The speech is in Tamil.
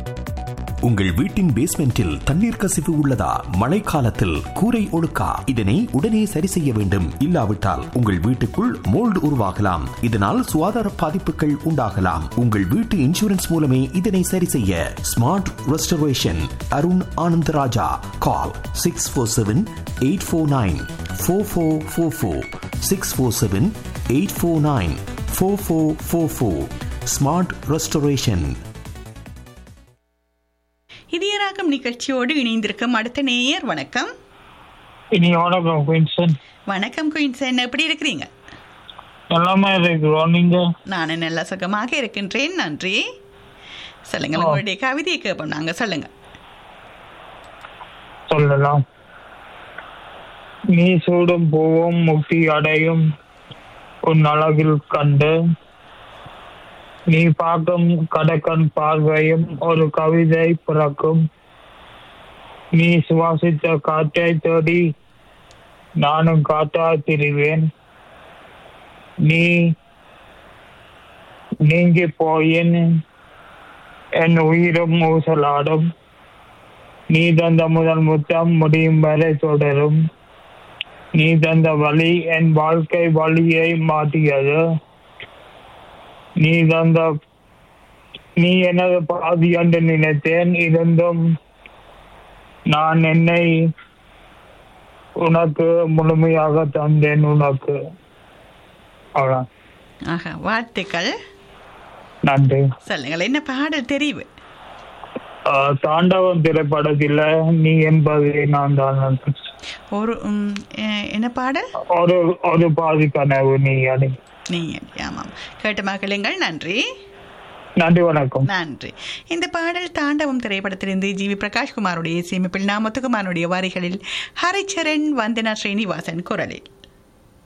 உங்கள் வீட்டின் பேஸ்மெண்டில் தண்ணீர் கசிவு உள்ளதா மழைக்காலத்தில் கூரை ஒழுக்கா இதனை உடனே சரி செய்ய வேண்டும் இல்லாவிட்டால் உங்கள் வீட்டுக்குள் மோல்டு உருவாகலாம் இதனால் சுகாதார பாதிப்புகள் உண்டாகலாம் உங்கள் வீட்டு இன்சூரன்ஸ் மூலமே இதனை சரி செய்ய smart restoration Arun Anandaraja call six four seven eight four nine four four four four six four seven eight four nine four four four four smart restoration இதயராகம் நிகழ்ச்சியோடு இணைந்திருக்கும் அடுத்த நேயர் வணக்கம் இனி வணக்கம் குயின்சன் வணக்கம் குயின்சன் எப்படி இருக்கிறீங்க எல்லாமே இருக்கிறோம் நீங்க நான் நல்ல சுகமாக இருக்கின்றேன் நன்றி சொல்லுங்க உங்களுடைய கவிதையை கேட்போம் நாங்க சொல்லுங்க சொல்லலாம் நீ சூடும் பூவும் முக்தி அடையும் உன் அழகில் கண்டு நீ பார்க்கும் கடக்கன் பார்வையும் ஒரு கவிதை பிறக்கும் நீ சுவாசித்த காற்றை தேடி நானும் காற்றாய் திரிவேன் நீ நீங்கி போயின் என் உயிரும் ஊசலாடும் நீ தந்த முதல் முத்தம் முடியும் வரை தொடரும் நீ தந்த வழி என் வாழ்க்கை வழியை மாற்றியது நீ தந்த நீ எனது பாதி என்று நினைத்தேன் இருந்தும் நான் என்னை உனக்கு முழுமையாக தந்தேன் உனக்கு அவ்வளோ ஆஹா வாழ்த்துக்கள் நன்றி சொல்லுங்கள் என்ன பாடல் தெரிவு ஆஹ் தாண்டவம் திரைப்படத்தில் நீ என்பது நான் தான் நன்றி. ஒரு ம், அஹ், என்ன பாடல் ஒரு ஒரு பாதி கனவு நீ அணி நீங்க ஆமாம் கேட்டு மகளுங்கள் நன்றி நன்றி வணக்கம் நன்றி இந்த பாடல் தாண்டவம் திரைப்படத்திலிருந்து ஜி வி பிரகாஷ்குமாருடைய இசையமைப்பில் நாமத்துக்குமாருடைய வரிகளில் ஹரிச்சரன் வந்தனா ஸ்ரீனிவாசன் குரலில்